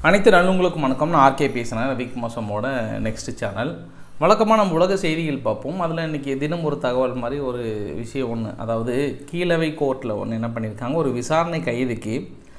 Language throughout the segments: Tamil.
அனைத்து நல்லவங்களுக்கும் வணக்கம் நான் ஆர்கே பேசுகிறேன் ரவிக் மோசமோட நெக்ஸ்ட் சேனல் வழக்கமாக நம்ம உலக செய்திகள் பார்ப்போம் அதில் இன்றைக்கி தினம் ஒரு தகவல் மாதிரி ஒரு விஷயம் ஒன்று அதாவது கீழவை கோர்ட்டில் ஒன்று என்ன பண்ணியிருக்காங்க ஒரு விசாரணை கைதிக்கு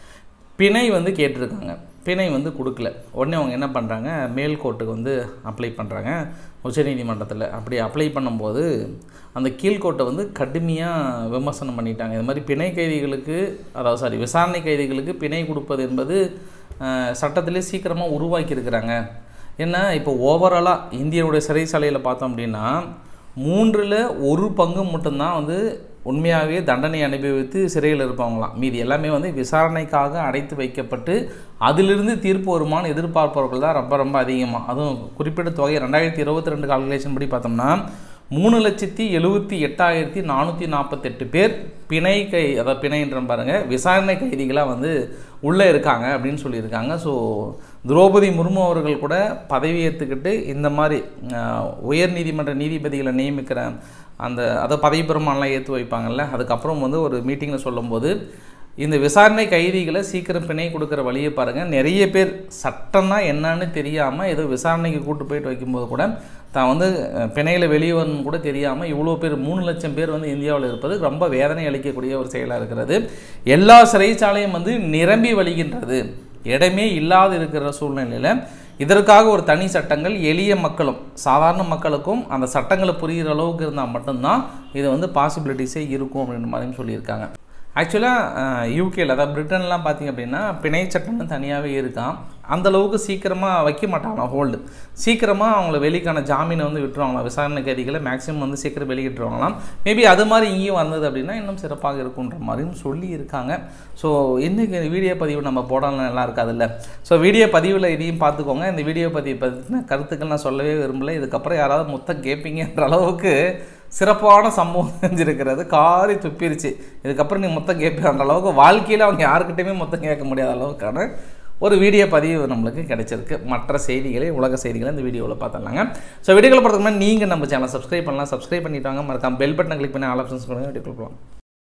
பிணை வந்து கேட்டிருக்காங்க பிணை வந்து கொடுக்கல உடனே அவங்க என்ன பண்ணுறாங்க மேல் கோர்ட்டுக்கு வந்து அப்ளை பண்ணுறாங்க உச்சநீதிமன்றத்தில் அப்படி அப்ளை பண்ணும்போது அந்த கீழ்கோர்ட்டை வந்து கடுமையாக விமர்சனம் பண்ணிட்டாங்க இது மாதிரி பிணை கைதிகளுக்கு அதாவது சாரி விசாரணை கைதிகளுக்கு பிணை கொடுப்பது என்பது அஹ், சட்டத்திலே சீக்கிரமாக உருவாக்கியிருக்கிறாங்க ஏன்னா இப்போ ஓவராலாக இந்தியாவுடைய சிறைச்சாலையில் பார்த்தோம் அப்படின்னா மூன்றில் ஒரு பங்கு மட்டும்தான் வந்து உண்மையாகவே தண்டனை அனுபவித்து சிறையில் இருப்பவங்களாம் மீதி எல்லாமே வந்து விசாரணைக்காக அடைத்து வைக்கப்பட்டு அதிலிருந்து தீர்ப்பு வருமானு எதிர்பார்ப்பவர்கள் தான் ரொம்ப ரொம்ப அதிகமாக அதுவும் குறிப்பிட்ட தொகை ரெண்டாயிரத்தி இருபத்தி ரெண்டு கால்குலேஷன் படி பார்த்தோம்னா மூணு லட்சத்தி எழுபத்தி எட்டாயிரத்தி நானூற்றி நாற்பத்தெட்டு பேர் பிணை கை அதாவது பிணைன்ற பாருங்க விசாரணை கைதிகளாக வந்து உள்ளே இருக்காங்க அப்படின்னு சொல்லியிருக்காங்க ஸோ திரௌபதி முர்மு அவர்கள் கூட பதவி ஏற்றுக்கிட்டு இந்த மாதிரி அஹ், உயர் நீதிமன்ற நீதிபதிகளை நியமிக்கிற அந்த அதை பதவி பெருமானலாம் ஏற்று வைப்பாங்கல்ல அதுக்கப்புறம் வந்து ஒரு மீட்டிங்கில் சொல்லும்போது இந்த விசாரணை கைதிகளை சீக்கிரம் பிணை கொடுக்குற வழியை பாருங்கள் நிறைய பேர் சட்டம்னா என்னன்னு தெரியாமல் ஏதோ விசாரணைக்கு கூட்டு போயிட்டு வைக்கும்போது கூட தான் வந்து அஹ், பிணையில் வெளியே வரணும்னு கூட தெரியாமல் இவ்வளோ பேர் மூணு லட்சம் பேர் வந்து இந்தியாவில் இருப்பது ரொம்ப வேதனை அளிக்கக்கூடிய ஒரு செயலாக இருக்கிறது எல்லா சிறைச்சாலையும் வந்து நிரம்பி வழிகின்றது இடமே இல்லாது இருக்கிற சூழ்நிலையில் இதற்காக ஒரு தனி சட்டங்கள் எளிய மக்களும் சாதாரண மக்களுக்கும் அந்த சட்டங்களை புரிகிற அளவுக்கு இருந்தால் மட்டும்தான் இது வந்து பாசிபிலிட்டிஸே இருக்கும் அப்படின்ற மாதிரியும் சொல்லியிருக்காங்க ஆக்சுவலாக யூகேல அதாவது பிரிட்டன்லாம் பார்த்தீங்க அப்படின்னா பிணை சட்டம்னு தனியாகவே இருக்கான் அந்த அளவுக்கு சீக்கிரமாக வைக்க மாட்டாங்க ஹோல்டு சீக்கிரமாக அவங்கள வெளிக்கான ஜாமீனை வந்து விட்டுருவாங்களாம் விசாரணை கைதிகளை மேக்ஸிமம் வந்து சீக்கிரம் வெளியிட்டுருவாங்களாம் மேபி அது மாதிரி இங்கேயும் வந்தது அப்படின்னா இன்னும் சிறப்பாக இருக்குன்ற மாதிரியும் சொல்லி இருக்காங்க ஸோ இன்றைக்கி வீடியோ பதிவு நம்ம போடலாம் நல்லா இருக்காதுல்ல ஸோ வீடியோ பதிவில் இதையும் பார்த்துக்கோங்க இந்த வீடியோ பதிவு பற்றின கருத்துக்கள் நான் சொல்லவே விரும்பல இதுக்கப்புறம் யாராவது மொத்தம் கேட்பீங்கன்ற அளவுக்கு சிறப்பான சம்பவம் செஞ்சுருக்கிறது காரி துப்பிருச்சு இதுக்கப்புறம் நீ மொத்தம் கேட்பேன்ற அளவுக்கு வாழ்க்கையில் அவங்க யாருக்கிட்டையுமே மொத்தம் கேட்க முடியாத அளவுக்கான ஒரு வீடியோ பதிவு நம்மளுக்கு கிடைச்சிருக்கு மற்ற செய்திகளை உலக செய்திகளை இந்த வீடியோவில் பார்த்துடலாங்க ஸோ வீடியோவில் பார்த்துக்கு முன்னாடி நீங்கள் நம்ம சேனல் சப்ஸ்கிரைப் பண்ணலாம் சப்ஸ்கிரைப் பண்ணிட்டாங்க மறக்காம பெல் பட்டனை கிளிக் பண்ணி ஆல் ஆப்ஷன்ஸ் கொடுங்க வீடியோ போகலாம்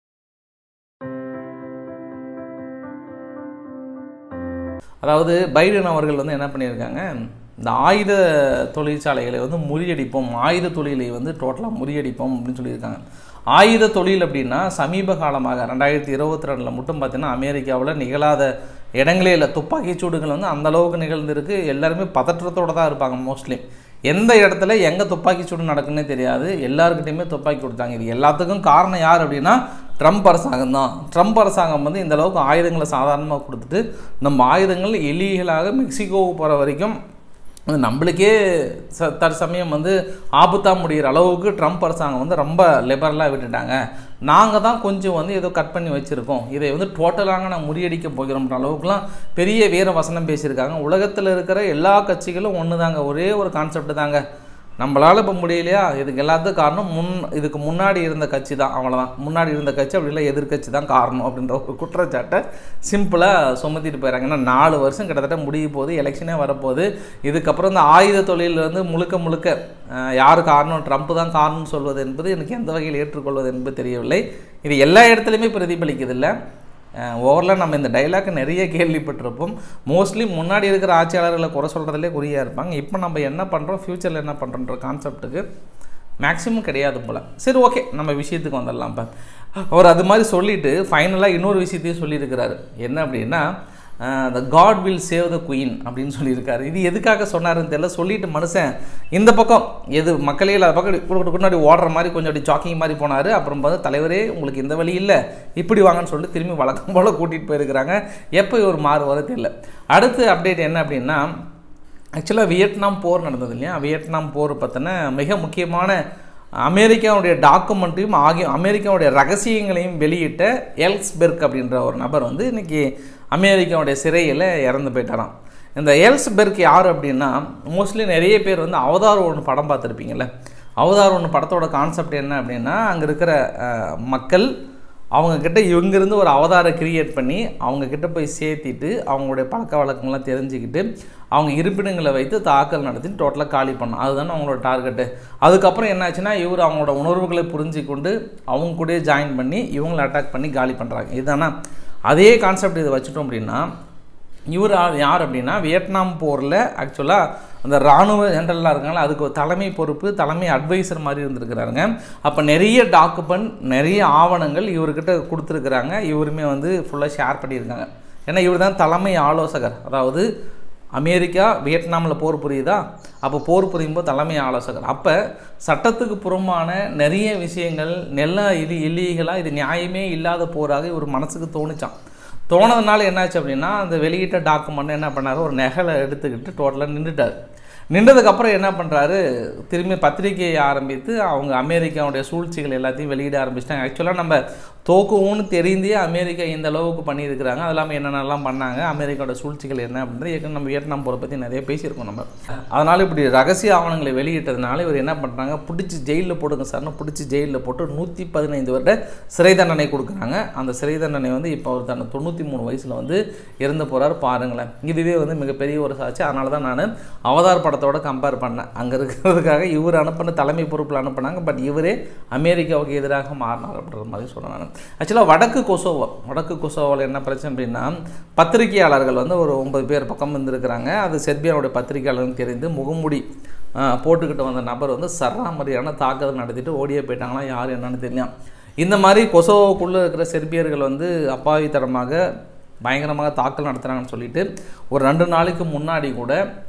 அதாவது பைடன் அவர்கள் வந்து என்ன பண்ணியிருக்காங்க இந்த ஆயுத தொழிற்சாலைகளை வந்து முறியடிப்போம் ஆயுத தொழிலை வந்து டோட்டலாக முறியடிப்போம் அப்படின்னு சொல்லியிருக்காங்க ஆயுத தொழில் அப்படின்னா சமீப காலமாக ரெண்டாயிரத்தி இருபத்தி ரெண்டில் மட்டும் பார்த்தீங்கன்னா அமெரிக்காவில் நிகழாத இடங்களே இல்லை துப்பாக்கி சூடுகள் வந்து அந்த அளவுக்கு நிகழ்ந்திருக்கு எல்லாருமே பதற்றத்தோடு தான் இருப்பாங்க மோஸ்ட்லி எந்த இடத்துல எங்கே துப்பாக்கி சூடு நடக்குன்னே தெரியாது எல்லாருக்கிட்டையுமே துப்பாக்கி கொடுத்தாங்க இது எல்லாத்துக்கும் காரணம் யார் அப்படின்னா ட்ரம்ப் அரசாங்கம் தான் ட்ரம்ப் அரசாங்கம் வந்து இந்த அளவுக்கு ஆயுதங்களை சாதாரணமாக கொடுத்துட்டு நம்ம ஆயுதங்கள் எலிகளாக மெக்சிகோவுக்கு போகிற வரைக்கும் அது நம்மளுக்கே ச தற்சமயம் வந்து ஆபத்தாக முடிகிற அளவுக்கு ட்ரம்ப் அரசாங்கம் வந்து ரொம்ப லிபரலாக விட்டுட்டாங்க நாங்கள் தான் கொஞ்சம் வந்து ஏதோ கட் பண்ணி வச்சுருக்கோம் இதை வந்து டோட்டலாக நான் முறியடிக்க போகிறோம்ன்ற அளவுக்குலாம் பெரிய வீர வசனம் பேசியிருக்காங்க உலகத்தில் இருக்கிற எல்லா கட்சிகளும் ஒன்று தாங்க ஒரே ஒரு கான்செப்ட் தாங்க நம்மளால் இப்போ முடியலையா இதுக்கு எல்லாத்துக்கும் காரணம் முன் இதுக்கு முன்னாடி இருந்த கட்சி தான் அவ்வளோதான் முன்னாடி இருந்த கட்சி அப்படி இல்லை எதிர்கட்சி தான் காரணம் அப்படின்ற ஒரு குற்றச்சாட்டை சிம்பிளாக சுமத்திட்டு போயிடறாங்க ஏன்னா நாலு வருஷம் கிட்டத்தட்ட முடிய போகுது எலெக்ஷனே வரப்போகுது இதுக்கப்புறம் இந்த ஆயுத தொழில் வந்து முழுக்க முழுக்க அஹ், யார் காரணம் ட்ரம்ப் தான் காரணம்னு சொல்வது என்பது எனக்கு எந்த வகையில் ஏற்றுக்கொள்வது என்பது தெரியவில்லை இது எல்லா இடத்துலையுமே பிரதிபலிக்குதில்லை ஓவரில் நம்ம இந்த டைலாக் நிறைய கேள்விப்பட்டிருப்போம் மோஸ்ட்லி முன்னாடி இருக்கிற ஆட்சியாளர்களை குறை சொல்கிறதுலே குறியாக இருப்பாங்க இப்போ நம்ம என்ன பண்ணுறோம் ஃப்யூச்சரில் என்ன பண்ணுறோன்ற கான்செப்ட்டுக்கு மேக்ஸிமம் கிடையாது போல் சரி ஓகே நம்ம விஷயத்துக்கு வந்துடலாம் இப்போ அவர் அது மாதிரி சொல்லிட்டு ஃபைனலாக இன்னொரு விஷயத்தையும் சொல்லியிருக்கிறாரு என்ன அப்படின்னா the God will save the queen அப்படின்னு சொல்லியிருக்காரு இது எதுக்காக சொன்னாருன்னு தெரியல சொல்லிட்டு மனுஷன் இந்த பக்கம் எது மக்களே இல்லாத பக்கம் இப்படி முன்னாடி ஓடுற மாதிரி கொஞ்சம் அப்படி ஜாக்கிங் மாதிரி போனார் அப்புறம் பார்த்து தலைவரே உங்களுக்கு இந்த வழி இல்லை இப்படி வாங்கன்னு சொல்லிட்டு திரும்பி வழக்கம் போல் கூட்டிகிட்டு போயிருக்கிறாங்க எப்போ இவர் மாறுவாரோ தெரியல அடுத்து அப்டேட் என்ன அப்படின்னா ஆக்சுவலாக வியட்நாம் போர் நடந்தது இல்லையா வியட்நாம் போர் பற்றின மிக முக்கியமான அமெரிக்காவுடைய டாக்குமெண்ட்டையும் ஆகிய அமெரிக்காவுடைய ரகசியங்களையும் வெளியிட்ட எல்ஸ்பெர்க் அப்படின்ற ஒரு நபர் வந்து இன்றைக்கி அமெரிக்காவுடைய சிறையில் இறந்து போயிட்டாராம் இந்த எல்ஸ்பெர்க் யார் அப்படின்னா மோஸ்ட்லி நிறைய பேர் வந்து அவதார் ஒன்று படம் பார்த்துருப்பீங்கள்ல அவதார் ஒன்று படத்தோட கான்செப்ட் என்ன அப்படின்னா அங்கே இருக்கிற அஹ், மக்கள் அவங்கக்கிட்ட இவங்கிருந்து ஒரு அவதாரை கிரியேட் பண்ணி அவங்கக்கிட்ட போய் சேர்த்திட்டு அவங்களுடைய பழக்க வழக்கங்கள்லாம் தெரிஞ்சுக்கிட்டு அவங்க இருப்பிடங்களை வைத்து தாக்கல் நடத்தி டோட்டலாக காலி பண்ணணும் அதுதானே அவங்களோட டார்கெட்டு அதுக்கப்புறம் என்னாச்சுன்னா இவர் அவங்களோட உணர்வுகளை புரிஞ்சு கொண்டு அவங்க கூடயே ஜாயின் பண்ணி இவங்களை அட்டாக் பண்ணி காலி பண்ணுறாங்க இதுதானே அதே கான்செப்ட் இதை வச்சுட்டோம் அப்படின்னா இவர் ஆ- யார் அப்படின்னா வியட்நாம் போரில் ஆக்சுவலாக அந்த இராணுவ ஜெனரலாக இருக்காங்களா அதுக்கு ஒரு தலைமை பொறுப்பு தலைமை அட்வைசர் மாதிரி இருந்திருக்கிறாருங்க அப்போ நிறைய டாக்குமெண்ட் நிறைய ஆவணங்கள் இவர்கிட்ட கொடுத்துருக்குறாங்க இவருமே வந்து ஃபுல்லாக ஷேர் பண்ணியிருக்காங்க ஏன்னா இவர் தான் தலைமை ஆலோசகர் அதாவது அமெரிக்கா வியட்நாமில் போர் புரியுதா அப்போ போர் புரியும் போது தலைமை ஆலோசகர் அப்போ சட்டத்துக்கு புறம்பான நிறைய விஷயங்கள் நெல்ல இது இல்லீகலாக இது நியாயமே இல்லாத போராக இவர் மனசுக்கு தோணுச்சான் தோணதுனால என்னாச்சு அப்படின்னா அந்த வெளியிட்ட டாக்குமெண்ட் என்ன பண்ணாரு ஒரு நெகலை எடுத்துக்கிட்டு டோட்டலாக நின்றுட்டார் நின்றதுக்கப்புறம் என்ன பண்ணுறாரு திரும்பி பத்திரிகையை ஆரம்பித்து அவங்க அமெரிக்காவுடைய சூழ்ச்சிகள் எல்லாத்தையும் வெளியிட ஆரம்பிச்சிட்டாங்க ஆக்சுவலாக நம்ம தோக்குவோன்னு தெரிந்தே அமெரிக்கா இந்த அளவுக்கு பண்ணியிருக்கிறாங்க அது இல்லாமல் என்னென்னலாம் பண்ணாங்க அமெரிக்காவோட சூழ்ச்சிகள் என்ன அப்படின்றது ஏற்கனவே நம்ம வியட்நாம் போரை பற்றி நிறைய பேசியிருக்கோம் நம்ம அதனால் இப்படி ரகசிய ஆவணங்களை வெளியிட்டதுனால இவர் என்ன பண்ணுறாங்க பிடிச்சி ஜெயிலில் போடுங்க சார்னு பிடிச்சி ஜெயிலில் போட்டு நூற்றி பதினைந்து வருட சிறை தண்டனை கொடுக்குறாங்க அந்த சிறை தண்டனை வந்து இப்போ அவர் தன்னை தொண்ணூற்றி மூணு வயசில் வந்து இறந்து போகிறாரு பாருங்களேன் இதுவே வந்து மிகப்பெரிய ஒரு சாட்சி அதனால தான் நான் அவதார் படத்தோட கம்பேர் பண்ணேன் அங்கே இருக்கிறதுக்காக இவர் அனுப்பின தலைமை பொறுப்பில் அனுப்புனாங்க பட் இவரே அமெரிக்காவுக்கு எதிராக மாறினார் அப்படின்ற மாதிரி சொன்னேன் நான் ஆக்சுவலாக வடக்கு கொசோவோ வடக்கு கொசோவோவில் என்ன பிரச்சனை அப்படின்னா பத்திரிகையாளர்கள் வந்து ஒரு ஒன்பது பேர் பக்கம் இருந்திருக்கிறாங்க அது செர்பியாவுடைய பத்திரிகையாளர்னு தெரிந்து முகமூடி ஆஹ், போட்டுக்கிட்டு வந்த நபர் வந்து சராமரியான தாக்குதல் நடத்திட்டு ஓடியே போயிட்டாங்களாம் யார் என்னன்னு தெரியும் இந்த மாதிரி கொசோவோக்குள்ளே இருக்கிற செர்பியர்கள் வந்து அப்பாவித்தனமாக பயங்கரமாக தாக்கல் நடத்துகிறாங்கன்னு சொல்லிட்டு ஒரு ரெண்டு நாளைக்கு முன்னாடி கூட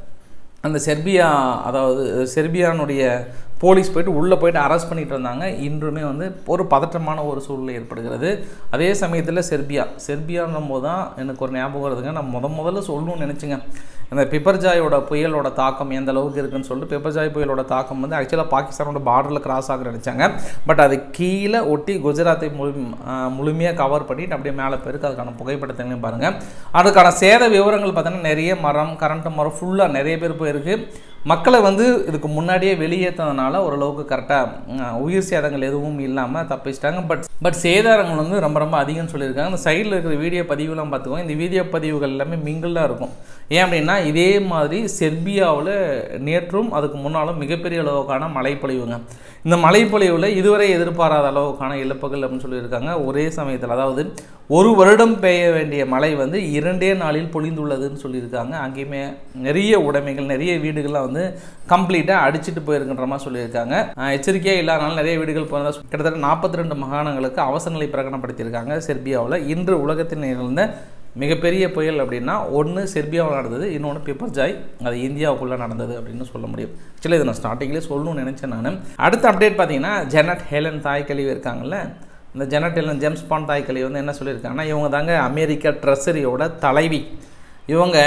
அந்த செர்பியா அதாவது செர்பியானுடைய போலீஸ் போயிட்டு உள்ளே போயிட்டு அரெஸ்ட் பண்ணிட்டு இருந்தாங்க இன்றுமே வந்து ஒரு பதற்றமான ஒரு சூழ்நிலை ஏற்படுகிறது அதே சமயத்தில் செர்பியா செர்பியான்னும் போது தான் எனக்கு ஒரு ஞாபகம் வருதுங்க நான் முத முதல்ல சொல்லணும்னு நினச்சிங்க அந்த பிப்பர்ஜாயோட புயலோட தாக்கம் எந்த அளவுக்கு இருக்குன்னு சொல்லிட்டு பிப்பர்ஜாய் புயலோட தாக்கம் வந்து ஆக்சுவலாக பாகிஸ்தானோட பார்டரில் கிராஸ் ஆக நினச்சாங்க பட் அது கீழே ஒட்டி குஜராத்தை முழு முழுமையாக கவர் பண்ணிட்டு அப்படியே மேலே போயிருக்கு அதுக்கான புகைப்படத்தையும் பாருங்கள் அதுக்கான சேத விவரங்கள் பார்த்தீங்கன்னா நிறைய மரம் கரண்ட் மரம் ஃபுல்லாக நிறைய பேர் போயிருக்கு மக்களை வந்து இதுக்கு முன்னாடியே வெளியேற்றதுனால ஓரளவுக்கு கரெக்டாக உயிர் சேதங்கள் எதுவும் இல்லாமல் தப்பிச்சிட்டாங்க பட் பட் சேதாரங்கள் வந்து ரொம்ப ரொம்ப அதிகம்னு சொல்லியிருக்காங்க அந்த சைடில் இருக்கிற வீடியோ பதிவுலாம் பார்த்துக்கோங்க இந்த வீடியோ பதிவுகள் எல்லாமே மிங்கிளாக இருக்கும் ஏன் அப்படின்னா இதே மாதிரி செர்பியாவில் நேற்றும் அதுக்கு முன்னாலும் மிகப்பெரிய அளவுக்கான மழைப்பொழிவுங்க இந்த மழைப்பொழிவில் இதுவரை எதிர்பாராத அளவுக்கான இழப்புகள் அப்படின்னு சொல்லியிருக்காங்க ஒரே சமயத்தில் அதாவது ஒரு வருடம் பெய்ய வேண்டிய மழை வந்து இரண்டே நாளில் பொழிந்துள்ளதுன்னு சொல்லியிருக்காங்க அங்கேயுமே நிறைய உடைமைகள் நிறைய வீடுகள்லாம் வந்து கம்ப்ளீட்டாக அடிச்சிட்டு போயிருக்குன்ற மாதிரி சொல்லியிருக்காங்க அஹ் எச்சரிக்கையே இல்லாதனால நிறைய வீடுகள் போனதா கிட்டத்தட்ட நாற்பத்தி ரெண்டு மாகாணங்களுக்கு அவசர நிலை பிரகடனப்படுத்தியிருக்காங்க செர்பியாவில் இன்று உலகத்தில் நிகழ்ந்த மிகப்பெரிய புயல் அப்படின்னா ஒன்று செர்பியாவில் நடந்தது இன்னொன்று பிப்பர்ஜாய் அது இந்தியாவுக்குள்ளே நடந்தது அப்படின்னு சொல்ல முடியும் ஆக்சுவலி இதை நான் ஸ்டார்டிங்லேயே சொல்லணும்னு நினச்சேன் நான் அடுத்த அப்டேட் பார்த்தீங்கன்னா ஜெனட் ஹேலன் தாய் கழிவு இருக்காங்கல்ல இந்த ஜெனட் ஹேலன் ஜேம்ஸ் பாண்ட் தாய் கழிவு வந்து என்ன சொல்லியிருக்காங்கன்னா இவங்க தாங்க அமெரிக்கா ட்ரெஸரியோட தலைவி இவங்க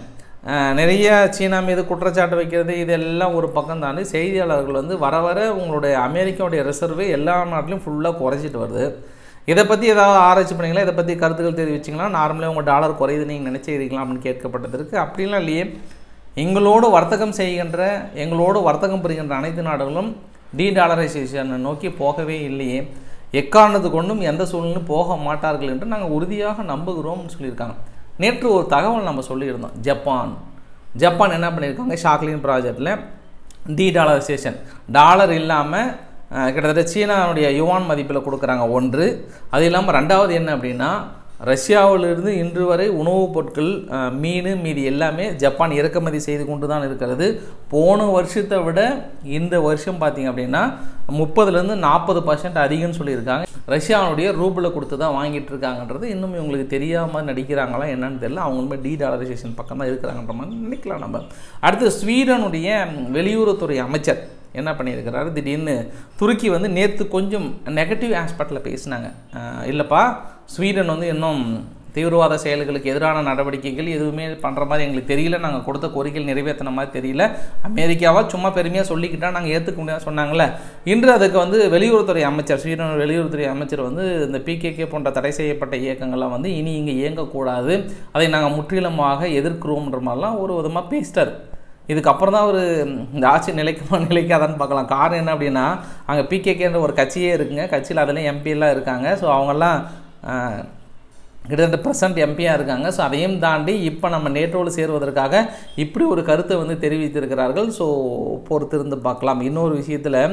அஹ், நிறைய சீனா மீது குற்றச்சாட்டு வைக்கிறது இதெல்லாம் ஒரு பக்கம் தாண்டி செய்தியாளர்கள் வந்து வர வர உங்களுடைய அமெரிக்காவுடைய ரிசர்வு எல்லா நாட்டிலையும் ஃபுல்லாக குறைஞ்சிட்டு வருது இதை பற்றி ஏதாவது ஆராய்ச்சி பண்ணீங்களா இதை பற்றி கருத்துக்கள் தெரிவிச்சிங்களா நார்மலாக உங்கள் டாலர் குறையுது நீங்கள் நினச்சிக்கிறீங்களா அப்படின்னு கேட்கப்பட்டதற்கு அப்படிலாம் இல்லையே எங்களோடு வர்த்தகம் செய்கின்ற எங்களோடு வர்த்தகம் புரிகின்ற அனைத்து நாடுகளும் டி டாலரைசேஷனை நோக்கி போகவே இல்லையே எக்காரணத்து கொண்டும் எந்த சூழ்நிலையும் போக மாட்டார்கள் என்று நாங்கள் உறுதியாக நம்புகிறோம்னு சொல்லியிருக்காங்க நேற்று ஒரு தகவல் நம்ம சொல்லியிருந்தோம் ஜப்பான் ஜப்பான் என்ன பண்ணியிருக்காங்க ஷாக்லின் ப்ராஜெக்டில் டி டாலரைசேஷன் டாலர் இல்லாமல் அஹ், கிட்டத்தட்ட சீனாவுடைய யுவான் மதிப்பில் கொடுக்குறாங்க ஒன்று அது இல்லாமல் ரெண்டாவது என்ன அப்படின்னா ரஷ்யாவிலிருந்து இன்று வரை உணவுப் பொருட்கள் அஹ், மீன் மீதி எல்லாமே ஜப்பான் இறக்குமதி செய்து கொண்டு தான் இருக்கிறது போன வருஷத்தை விட இந்த வருஷம் பார்த்தீங்க அப்படின்னா முப்பதுலேருந்து நாற்பது பர்சன்ட் அதிகம்னு சொல்லியிருக்காங்க ரஷ்யாவுடைய ரூபில் கொடுத்து தான் வாங்கிட்டு இருக்காங்கன்றது இன்னும் இவங்களுக்கு தெரியாமல் நடிக்கிறாங்களா என்னன்னு தெரியல அவங்களுமே டி டாலரைசேஷன் பக்கம் தான் இருக்கிறாங்கன்ற மாதிரி நினைக்கலாம் நம்ம அடுத்து ஸ்வீடனுடைய வெளியுறவுத்துறை அமைச்சர் என்ன பண்ணியிருக்கிறாரு திடீர்னு துருக்கி வந்து நேற்று கொஞ்சம் நெகட்டிவ் ஆஸ்பெக்டில் பேசினாங்க அஹ் இல்லைப்பா ஸ்வீடன் வந்து இன்னும் தீவிரவாத செயல்களுக்கு எதிரான நடவடிக்கைகள் எதுவுமே பண்ணுற மாதிரி எங்களுக்கு தெரியல நாங்கள் கொடுத்த கோரிக்கைகள் நிறைவேற்றின மாதிரி தெரியல அமெரிக்காவா சும்மா பெருமையாக சொல்லிக்கிட்டா நாங்கள் ஏற்றுக்க முடியாது சொன்னாங்களே இன்று அதுக்கு வந்து வெளியுறவுத்துறை அமைச்சர் ஸ்வீடன் வெளியுறவுத்துறை அமைச்சர் வந்து இந்த பிகேகே போன்ற தடை செய்யப்பட்ட இயக்கங்கள்லாம் வந்து இனி இங்கே இயங்கக்கூடாது அதை நாங்கள் முற்றிலுமாக எதிர்க்கிறோம்ன்ற மாதிரிலாம் ஒரு விதமாக பேசிட்டார் இதுக்கப்புறம் தான் ஒரு இந்த ஆட்சி நிலைக்குமா நிலைக்காதான்னு பார்க்கலாம் காரணம் என்ன அப்படின்னா அங்கே பிகேகேன்ற ஒரு கட்சியே இருக்குங்க கட்சியில் அதில் எம்பியெல்லாம் இருக்காங்க ஸோ அவங்கெல்லாம் ஆஹ், கிட்டத்தட்ட ப்ரெசன்ட் எம்பியாக இருக்காங்க ஸோ அதையும் தாண்டி இப்போ நம்ம நேட்டோடு சேருவதற்காக இப்படி ஒரு கருத்தை வந்து தெரிவித்திருக்கிறார்கள் ஸோ பொறுத்திருந்து பார்க்கலாம் இன்னொரு விஷயத்தில்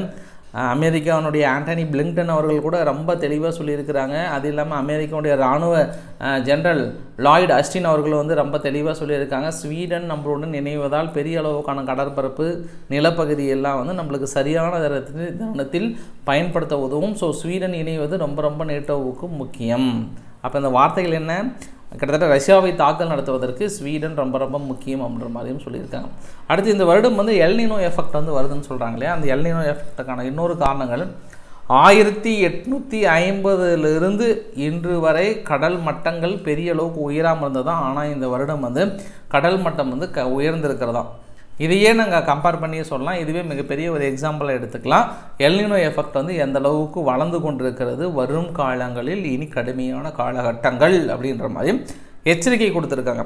அஹ் அமெரிக்காவினுடைய ஆண்டனி பிளிங்டன் அவர்கள் கூட ரொம்ப தெளிவாக சொல்லியிருக்கிறாங்க அது இல்லாமல் அமெரிக்காவுடைய இராணுவ அஹ், ஜெனரல் லாய்டு அஸ்டின் அவர்கள் வந்து ரொம்ப தெளிவாக சொல்லியிருக்காங்க ஸ்வீடன் நம்மளுடன் இணைவதால் பெரிய அளவுக்கான கடற்பரப்பு நிலப்பகுதி எல்லாம் வந்து நம்மளுக்கு சரியான தரத்தில் தருணத்தில் பயன்படுத்த உதவும் ஸோ ஸ்வீடன் இணைவது ரொம்ப ரொம்ப நேட்டோவுக்கு முக்கியம் அப்போ இந்த வார்த்தைகள் என்ன கிட்டத்தட்ட ரஷ்யாவை தாக்கல் நடத்துவதற்கு ஸ்வீடன் ரொம்ப ரொம்ப முக்கியம் அப்படின்ற மாதிரியும் சொல்லியிருக்காங்க அடுத்து இந்த வருடம் வந்து எல்னினோ எஃபெக்ட் வந்து வருதுன்னு சொல்கிறாங்க இல்லையா அந்த எல்னினோ எஃபெக்ட்டுக்கான இன்னொரு காரணங்கள் ஆயிரத்தி எட்நூற்றி ஐம்பதுலேருந்து இன்று வரை கடல் மட்டங்கள் பெரிய அளவுக்கு உயராமல் இருந்ததான் ஆனால் இந்த வருடம் வந்து கடல் மட்டம் வந்து க உயர்ந்திருக்கிறதாம் இதையே நாங்கள் கம்பேர் பண்ணி சொல்லலாம் இதுவே மிகப்பெரிய ஒரு எக்ஸாம்பிளை எடுத்துக்கலாம் எல்னினோ எஃபெக்ட் வந்து எந்த அளவுக்கு வளர்ந்து கொண்டிருக்கிறது வரும் காலங்களில் இனி கடுமையான காலகட்டங்கள் அப்படின்ற மாதிரி எச்சரிக்கை கொடுத்துருக்காங்க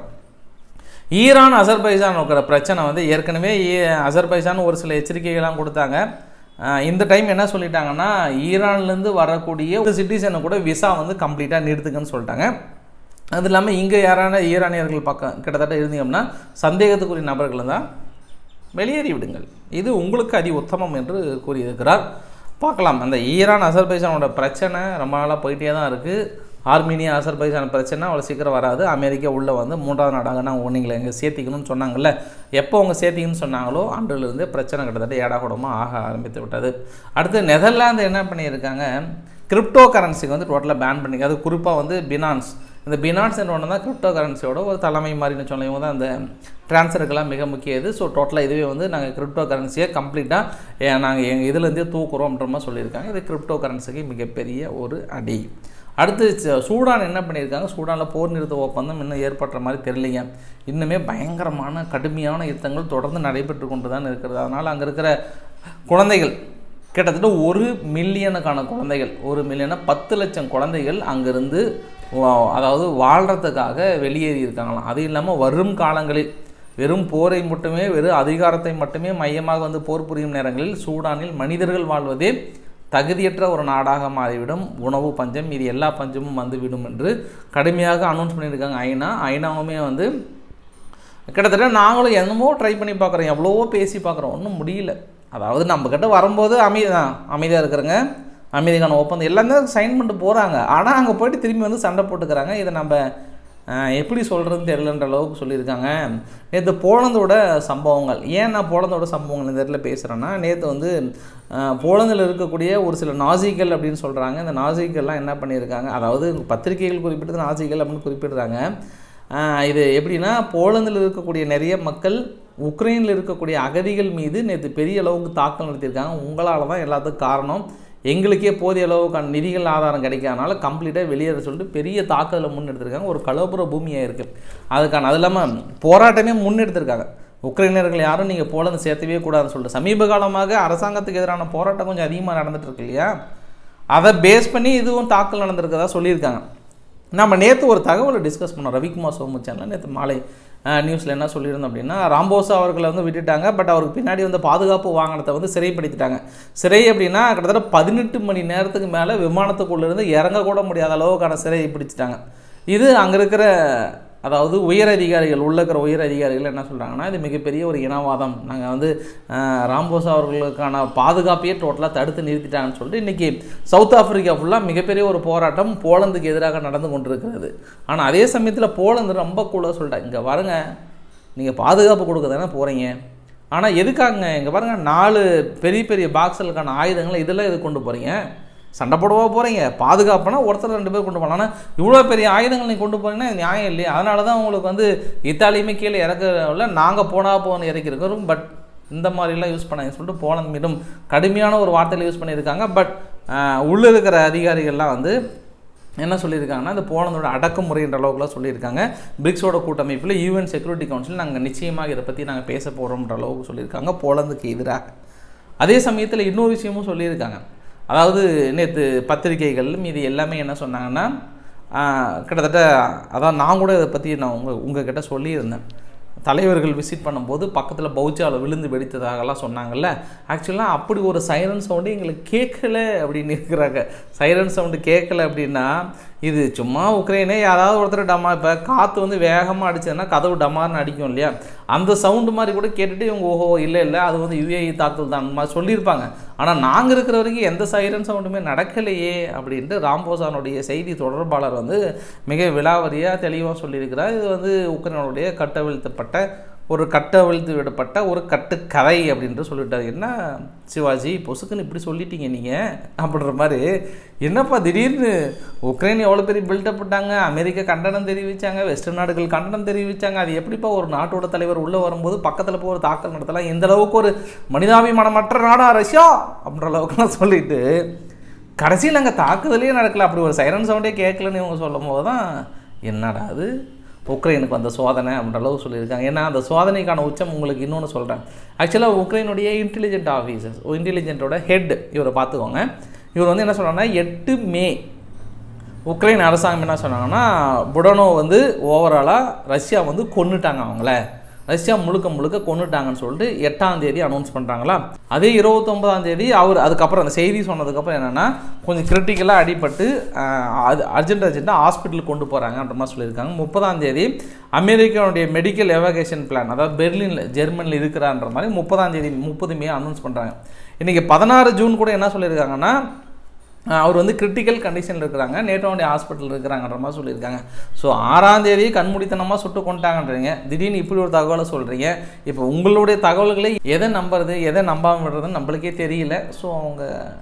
ஈரான் அசர்பைஜான் இருக்கிற பிரச்சனை வந்து ஏற்கனவே ஈ- அசர்பைஜான் ஒரு சில எச்சரிக்கைகள்லாம் கொடுத்தாங்க ஆஹ் இந்த டைம் என்ன சொல்லிட்டாங்கன்னா ஈரான்லேருந்து வரக்கூடிய ஒரு சிட்டிசனை கூட விசா வந்து கம்ப்ளீட்டாக நிறுத்துக்குன்னு சொல்லிட்டாங்க அது இல்லாமல் இங்கே யாரான ஈரானியர்கள் பக்கம் கிட்டத்தட்ட இருந்தீங்கன்னா சந்தேகத்துக்குரிய நபர்கள் தான் வெளியேறி விடுங்கள் இது உங்களுக்கு அதி உத்தமம் என்று கூறியிருக்கிறார் பார்க்கலாம் அந்த ஈரான் அசர்பைஜானோட பிரச்சனை ரொம்ப நாளாக போயிட்டே தான் இருக்குது ஆர்மீனியா அசர்பைஜான் பிரச்சனை அவ்வளோ சீக்கிரம் வராது அமெரிக்கா உள்ளே வந்து மூன்றாவது நாடாக நான் நீங்களை எங்கே சேர்த்திக்கணும்னு சொன்னாங்கல்ல எப்போ அவங்க சேர்த்திக்கணும்னு சொன்னாங்களோ அன்றிலிருந்தே பிரச்சனை கிட்டத்தட்ட ஏடாகூடமாக ஆக ஆரம்பித்து விட்டது அடுத்து நெதர்லாந்து என்ன பண்ணியிருக்காங்க கிரிப்டோ கரன்சிக்கு வந்து டோட்டலாக பேன் பண்ணி அது குறிப்பாக வந்து பினான்ஸ் இந்த பினான்ஸ் என்ற ஒன்று தான் கிரிப்டோ கரன்சியோட ஒரு தலைமை மாதிரின்னு சொல்ல இவங்க தான் அந்த ட்ரான்ஸ்ஃபருக்கெல்லாம் மிக முக்கிய இது ஸோ டோட்டலாக இதுவே வந்து நாங்கள் கிரிப்டோ கரன்சியை கம்ப்ளீட்டாக நாங்கள் எங்கள் இதுலேருந்தே தூக்குறோம்ன்ற மாதிரி சொல்லியிருக்காங்க இது கிரிப்டோ கரன்சிக்கு மிகப்பெரிய ஒரு அடி அடுத்து ச- சூடான் என்ன பண்ணியிருக்காங்க சூடானில் போர் நிறுத்த ஒப்பந்தம் இன்னும் ஏற்படுற மாதிரி தெரியலைங்க இன்னுமே பயங்கரமான கடுமையான யுத்தங்கள் தொடர்ந்து நடைபெற்று கொண்டு தான் இருக்கிறது அதனால் அங்கே இருக்கிற குழந்தைகள் கிட்டத்தட்ட ஒரு மில்லியனுக்கான குழந்தைகள் ஒரு மில்லியனா பத்து லட்சம் குழந்தைகள் அங்கிருந்து வா- அதாவது வாழ்கிறதுக்காக வெளியேறி இருக்காங்களாம் அது இல்லாமல் வரும் காலங்களில் வெறும் போரை மட்டுமே வெறும் அதிகாரத்தை மட்டுமே மையமாக வந்து போர் புரியும் நேரங்களில் சூடானில் மனிதர்கள் வாழ்வதே தகுதியற்ற ஒரு நாடாக மாறிவிடும் உணவு பஞ்சம் இது எல்லா பஞ்சமும் வந்துவிடும் என்று கடுமையாக அனௌன்ஸ் பண்ணியிருக்காங்க ஐநா ஐநாவுமே வந்து கிட்டத்தட்ட நாங்களும் என்னமோ ட்ரை பண்ணி பார்க்குறோம் எவ்வளவோ பேசி பார்க்குறோம் ஒன்றும் முடியல அதாவது நம்மக்கிட்ட வரும்போது அமைதி தான் அமைதியாக இருக்கிறங்க அமைதிக்கான ஒப்பந்தம் எல்லாம் தான் சைன் பண்ணிட்டு போகிறாங்க ஆனால் அங்கே போயிட்டு திரும்பி வந்து சண்டை போட்டுக்கிறாங்க இதை நம்ம அஹ், எப்படி சொல்கிறதுன்னு தெரியலன்ற அளவுக்கு சொல்லியிருக்காங்க நேற்று போலந்தோட சம்பவங்கள் ஏன் நான் போலந்தோட சம்பவங்கள் இந்த இடத்துல பேசுகிறேன்னா நேற்று வந்து அஹ், போலந்தில் இருக்கக்கூடிய ஒரு சில நாசிகள் அப்படின்னு சொல்கிறாங்க இந்த நாசிகள்லாம் என்ன பண்ணியிருக்காங்க அதாவது பத்திரிகைகள் குறிப்பிட்டது நாசிகள் அப்படின்னு குறிப்பிடுறாங்க ஆஹ் இது எப்படின்னா போலந்தில் இருக்கக்கூடிய நிறைய மக்கள் உக்ரைனில் இருக்கக்கூடிய அகதிகள் மீது நேற்று பெரிய அளவுக்கு தாக்கல் நடத்தியிருக்காங்க உங்களால் தான் எல்லாத்துக்கும் காரணம் எங்களுக்கே போதிய அளவுக்கான நிதிகள் ஆதாரம் கிடைக்காதனால கம்ப்ளீட்டாக வெளியேற சொல்லிட்டு பெரிய தாக்குதலை முன்னெடுத்திருக்காங்க ஒரு கலப்புற பூமியாக இருக்குது அதுக்கான அது இல்லாமல் போராட்டமே முன்னெடுத்திருக்காங்க உக்ரைனியர்கள் யாரும் நீங்கள் போலந்து சேர்த்தவே கூடாதுன்னு சொல்லிட்டு சமீப காலமாக அரசாங்கத்துக்கு எதிரான போராட்டம் கொஞ்சம் அதிகமாக நடந்துட்டு இருக்கு இல்லையா அதை பேஸ் பண்ணி இதுவும் தாக்கல் நடந்திருக்கதா சொல்லியிருக்காங்க நம்ம நேற்று ஒரு தகவலை டிஸ்கஸ் பண்ணோம் ரவிக்குமார் சோமு சேனலில் நேற்று மாலை நியூஸில் என்ன சொல்லியிருந்தோம் அப்படின்னா ராம்போசா அவர்களை வந்து விட்டுட்டாங்க பட் அவருக்கு பின்னாடி வந்து பாதுகாப்பு வாகனத்தை வந்து சிறைப்படுத்திட்டாங்க சிறை அப்படின்னா கிட்டத்தட்ட பதினெட்டு மணி நேரத்துக்கு மேலே விமானத்துக்குள்ளேருந்து இறங்க கூட முடியாத அளவுக்கான சிறையை பிடிச்சிட்டாங்க இது அங்கே இருக்கிற அதாவது உயர் அதிகாரிகள் உள்ள இருக்கிற உயர் அதிகாரிகள் என்ன சொல்கிறாங்கன்னா இது மிகப்பெரிய ஒரு இனவாதம் நாங்கள் வந்து அஹ், ராம்போசா அவர்களுக்கான பாதுகாப்பையே டோட்டலாக தடுத்து நிறுத்திட்டாங்கன்னு சொல்லிட்டு இன்றைக்கி சவுத் ஆப்பிரிக்கா ஃபுல்லாக மிகப்பெரிய ஒரு போராட்டம் போலந்துக்கு எதிராக நடந்து கொண்டிருக்கிறது ஆனால் அதே சமயத்தில் போலந்து ரொம்ப கூட சொல்லிட்டாங்க இங்கே பாருங்க நீங்கள் பாதுகாப்பு கொடுக்க தானே போகிறீங்க ஆனால் எதுக்காங்க இங்கே பாருங்கள் நாலு பெரிய பெரிய பாக்ஸுகளுக்கான ஆயுதங்களை இதெல்லாம் எது கொண்டு போகிறீங்க சண்டை போடவா போகிறீங்க பாதுகாப்புனா ஒருத்தர் ரெண்டு பேர் கொண்டு போகலாம் ஆனால் இவ்வளோ பெரிய ஆயுதங்கள் நீ கொண்டு போறீங்கன்னா இது நியாயம் இல்லையா அதனால தான் உங்களுக்கு வந்து இத்தாலியுமே கீழே இறக்கல நாங்கள் போனால் போகணும் இறக்கிருக்கிறோம் பட் இந்த மாதிரிலாம் யூஸ் பண்ணாங்க சொல்லிட்டு போலந்து மீண்டும் கடுமையான ஒரு வார்த்தையில் யூஸ் பண்ணியிருக்காங்க பட் உள்ளே இருக்கிற அதிகாரிகள்லாம் வந்து என்ன சொல்லியிருக்காங்கன்னா இந்த போலந்தோட அடக்குமுறைன்ற அளவுக்குலாம் சொல்லியிருக்காங்க பிரிக்ஸோட கூட்டமைப்பில் யூஎன் செக்யூரிட்டி கவுன்சில் நாங்கள் நிச்சயமாக இதை பற்றி நாங்கள் பேச போகிறோம்ன்ற அளவுக்கு சொல்லியிருக்காங்க போலந்துக்கு எதிராக அதே சமயத்தில் இன்னொரு விஷயமும் சொல்லியிருக்காங்க அதாவது நேற்று பத்திரிகைகள் மீது எல்லாமே என்ன சொன்னாங்கன்னா ஆஹ், கிட்டத்தட்ட அதான் நான் கூட இதை பற்றி நான் உங்கள் உங்ககிட்ட சொல்லியிருந்தேன் தலைவர்கள் விசிட் பண்ணும்போது பக்கத்தில் பௌச்சாவில் விழுந்து வெடித்ததாகலாம் சொன்னாங்கல்ல ஆக்சுவலாக அப்படி ஒரு சைரன் சவுண்டு எங்களுக்கு கேட்கல அப்படின்னு இருக்கிறாங்க சைரன் சவுண்டு கேட்கல அப்படின்னா இது சும்மா உக்ரைனே யாராவது ஒருத்தர் டமா இப்போ காற்று வந்து வேகமாக அடிச்சதுன்னா கதவு டமார்னு அடிக்கும் இல்லையா அந்த சவுண்டு மாதிரி கூட கேட்டுட்டு இவங்க ஓஹோ இல்லை இல்லை அது வந்து யுஏஇ தாக்குதல் தான் அந்த மாதிரி சொல்லியிருப்பாங்க ஆனால் நாங்கள் இருக்கிற வரைக்கும் எந்த சைரன் சவுண்டுமே நடக்கலையே அப்படின்ட்டு ராம்போசானுடைய செய்தி தொடர்பாளர் வந்து மிக விலாவரியாக தெளிவாக சொல்லியிருக்கிறார் இது வந்து உக்ரைனுடைய கட்டவிழ்த்தப்பட்ட ஒரு கட்டவிழ்த்து விடப்பட்ட ஒரு கட்டுக்கதை அப்படின்ட்டு சொல்லிட்டார் என்ன சிவாஜி பொசுக்குன்னு இப்படி சொல்லிட்டீங்க நீங்கள் அப்படின்ற மாதிரி என்னப்பா திடீர்னு உக்ரைன் எவ்வளோ பெரிய பில்டப் பண்ணாங்க அமெரிக்கா கண்டனம் தெரிவித்தாங்க வெஸ்டர்ன் நாடுகள் கண்டனம் தெரிவித்தாங்க அது எப்படிப்பா ஒரு நாட்டோட தலைவர் உள்ளே வரும்போது பக்கத்தில் போய் ஒரு தாக்கல் நடத்தலாம் எந்த அளவுக்கு ஒரு மனிதாபிமானமற்ற நாடா ரஷ்யா அப்படின்ற அளவுக்குலாம் சொல்லிட்டு கடைசியில் அங்கே தாக்குதலே நடக்கல அப்படி ஒரு சைரன் சவுண்டே கேட்கலன்னு இவங்க சொல்லும் போது தான் என்னடா அது உக்ரைனுக்கு வந்த சோதனை அப்படின்ற அளவு சொல்லியிருக்காங்க ஏன்னா அந்த சோதனைக்கான உச்சம் உங்களுக்கு இன்னொன்று சொல்கிறேன் ஆக்சுவலாக உக்ரைனுடைய இன்டெலிஜென்ட் ஆஃபீஸர்ஸ் இன்டெலிஜென்ட்டோட ஹெட் இவரை பார்த்துக்கோங்க இவர் வந்து என்ன சொல்கிறாங்கன்னா எட்டு மே உக்ரைன் அரசாங்கம் என்ன சொன்னாங்கன்னா புடனோ வந்து ஓவராலாக ரஷ்யா வந்து கொன்னுட்டாங்க அவங்கள ரஷ்யா முழுக்க முழுக்க கொண்டுட்டாங்கன்னு சொல்லிட்டு எட்டாம் தேதி அனௌன்ஸ் பண்ணுறாங்களா அதே இருபத்தொன்பதாம் தேதி அவர் அதுக்கப்புறம் அந்த செய்தி சொன்னதுக்கப்புறம் என்னென்னா கொஞ்சம் கிரிட்டிக்கலாக அடிபட்டு அது அர்ஜென்ட் அர்ஜென்ட்டாக ஹாஸ்பிட்டலுக்கு கொண்டு போகிறாங்கன்ற மாதிரி சொல்லியிருக்காங்க முப்பதாம் தேதி அமெரிக்காவுடைய மெடிக்கல் எவாகேஷன் பிளான் அதாவது பெர்லினில் ஜெர்மனியில் இருக்கிறான்ற மாதிரி முப்பதாம் தேதி முப்பது மே அனௌன்ஸ் பண்ணுறாங்க இன்றைக்கி பதினாறு ஜூன் கூட என்ன சொல்லியிருக்காங்கன்னா அவர் வந்து கிரிட்டிக்கல் கண்டிஷனில் இருக்கிறாங்க நேட்டோடைய ஹாஸ்பிட்டல் இருக்கிறாங்கன்ற மாதிரி சொல்லியிருக்காங்க ஸோ ஆறாம் தேதி கண்மூடித்தனமாக சுட்டு கொண்டாங்கன்றீங்க திடீர்னு இப்படி ஒரு தகவலை சொல்கிறீங்க இப்போ உங்களுடைய தகவல்களை எதை நம்புறது எதை நம்பாமல் விடுறதுன்னு நம்மளுக்கே தெரியல ஸோ அவங்க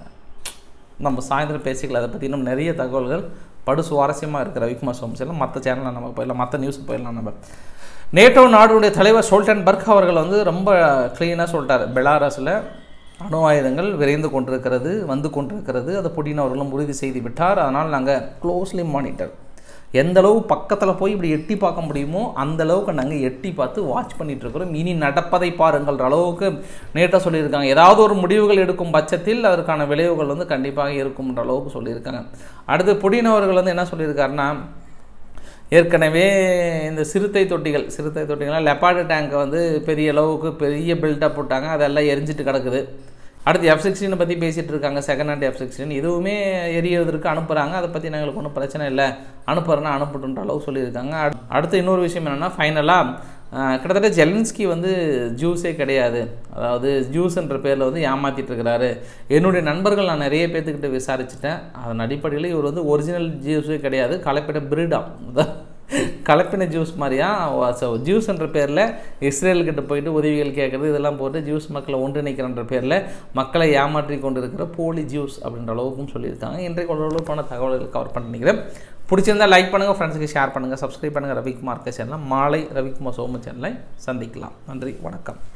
நம்ம சாயந்தரம் பேசிக்கலாம் அதை பற்றி இன்னும் நிறைய தகவல்கள் படு சுவாரஸ்யமாக இருக்கிற ரவிக்குமார் சோம்செல்லாம் மற்ற சேனலில் நம்ம போயிடலாம் மற்ற நியூஸ் போயிடலாம் நம்ம நேட்டோ நாடுடைய தலைவர் சோல்டன் பர்க் அவர்கள் வந்து ரொம்ப க்ளீனாக சொல்லிட்டார் பெலாரஸில் அணு ஆயுதங்கள் விரைந்து கொண்டிருக்கிறது வந்து கொண்டிருக்கிறது அதை புடின் அவர்களும் உறுதி செய்து விட்டார் அதனால் நாங்கள் க்ளோஸ்லி மானிட்டர் எந்த அளவு பக்கத்தில் போய் இப்படி எட்டி பார்க்க முடியுமோ அந்த அளவுக்கு நாங்கள் எட்டி பார்த்து வாட்ச் பண்ணிட்டு இருக்கிறோம் இனி நடப்பதை பாருங்கள்ன்ற அளவுக்கு நேட்டாக சொல்லியிருக்காங்க ஏதாவது ஒரு முடிவுகள் எடுக்கும் பட்சத்தில் அதற்கான விளைவுகள் வந்து கண்டிப்பாக இருக்கும்ன்ற அளவுக்கு சொல்லியிருக்காங்க அடுத்து புடின் அவர்கள் வந்து என்ன சொல்லியிருக்காருன்னா ஏற்கனவே இந்த சிறுத்தை தொட்டிகள் சிறுத்தை தொட்டிகள்லாம் லெப்பாடு டேங்கை வந்து பெரிய அளவுக்கு பெரிய பில்டப் போட்டாங்க அதெல்லாம் எரிஞ்சிட்டு கிடக்குது அடுத்து எஃப் சிக்ஸ்டீனை பற்றி பேசிகிட்டு இருக்காங்க செகண்ட் ஹேண்ட் எஃப் சிக்ஸ்டீன் இதுவுமே எரியறதுக்கு அனுப்புகிறாங்க அதை பற்றி எங்களுக்கு ஒன்றும் பிரச்சனை இல்லை அனுப்புறேன்னா அனுப்பட்டுன்ற அளவு சொல்லியிருக்காங்க அடுத்து இன்னொரு விஷயம் என்னென்னா ஃபைனலாக கிட்டத்தட்ட ஜெலன்ஸ்கி வந்து ஜூஸே கிடையாது அதாவது ஜூஸ்ன்ற பேரில் வந்து ஏமாற்றிட்டு இருக்கிறாரு என்னுடைய நண்பர்கள் நான் நிறைய பேர்த்துக்கிட்ட விசாரிச்சுட்டேன் அதன் அடிப்படையில் இவர் வந்து ஒரிஜினல் ஜூஸே கிடையாது கலப்பிட பிரீடாம் கலப்பின ஜூஸ் மாதிரியா ஸோ ஜூஸ்ன்ற பேரில் இஸ்ரேல்கிட்ட போயிட்டு உதவிகள் கேட்குறது இதெல்லாம் போட்டு ஜூஸ் மக்களை ஒன்றிணைக்கிறன்ற பேரில் மக்களை ஏமாற்றி கொண்டு இருக்கிற போலி ஜூஸ் அப்படின்ற அளவுக்கும் சொல்லியிருக்காங்க இன்றைக்கு ஓரளவுக்கான தகவல்கள் கவர் பண்ணிக்கிறேன் பிடிச்சிருந்தால் லைக் பண்ணுங்கள் ஃப்ரெண்ட்ஸுக்கு ஷேர் பண்ணுங்கள் சப்ஸ்கிரைப் பண்ணுங்கள் ரவிக்குமார் சேனல் மாலை ரவிக்குமார் சோம சேனலை சந்திக்கலாம் நன்றி வணக்கம்